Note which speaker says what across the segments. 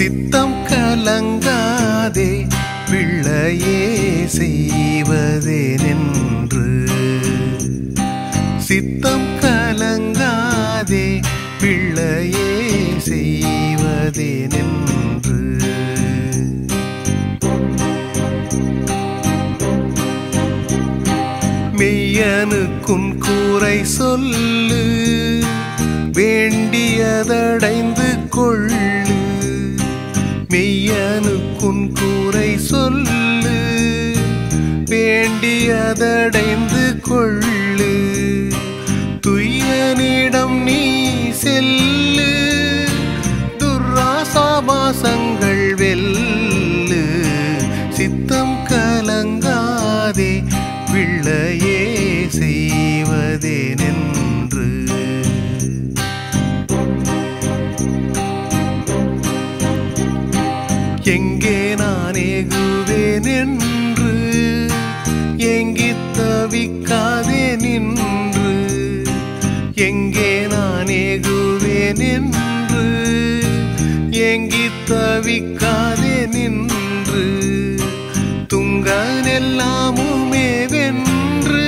Speaker 1: சித்தம் கலங்காதே பிள்ளையே செய்வதே நின்று சித்தம் கலங்காதே பிள்ளையே செய்வதே நின்று மெய்யனுக்குன் கூரை சொல்லு வேண்டியதடைந்து கொள்ளு மெய்யனுக்குன் கூரை சொல்லு வேண்டியதடைந்து கொள்ளு துய்யனிடம் நீ செல்லு துர்ராசாபாசங்கள் வெல்லு சித்தம் கலங்காதே பிள்ளையே செய்வதே நின்று எங்கே நான் ஏகுவேன் என்று எங்கித் தவிக்காதே நின்று எங்கே நான் ஏகுவேன் என்று எங்கித் தவிக்காதே நின்று துங்கன் எல்லாமுமே வென்று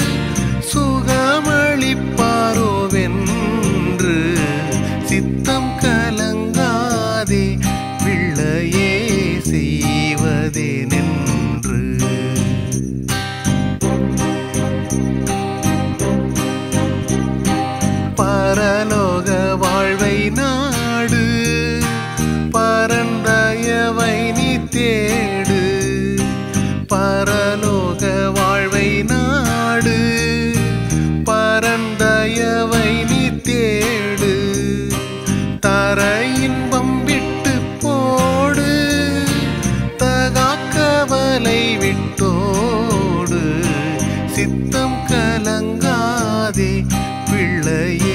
Speaker 1: சுகமளிப்பாரோ வென்று சித்தம் கலங்காதே பிள்ளையே செய்வதே நின்று பரலோக வாழ்வை நாடு பரந்தயவை நீ தேடு பரலோக வாழ்வை நாடு பரந்தயவை நீ தேடு தர இன்பம் விட்டு போடு தகாக்கவலை விட்டோடு சித்தம் கலங்காதே பிள்ளையே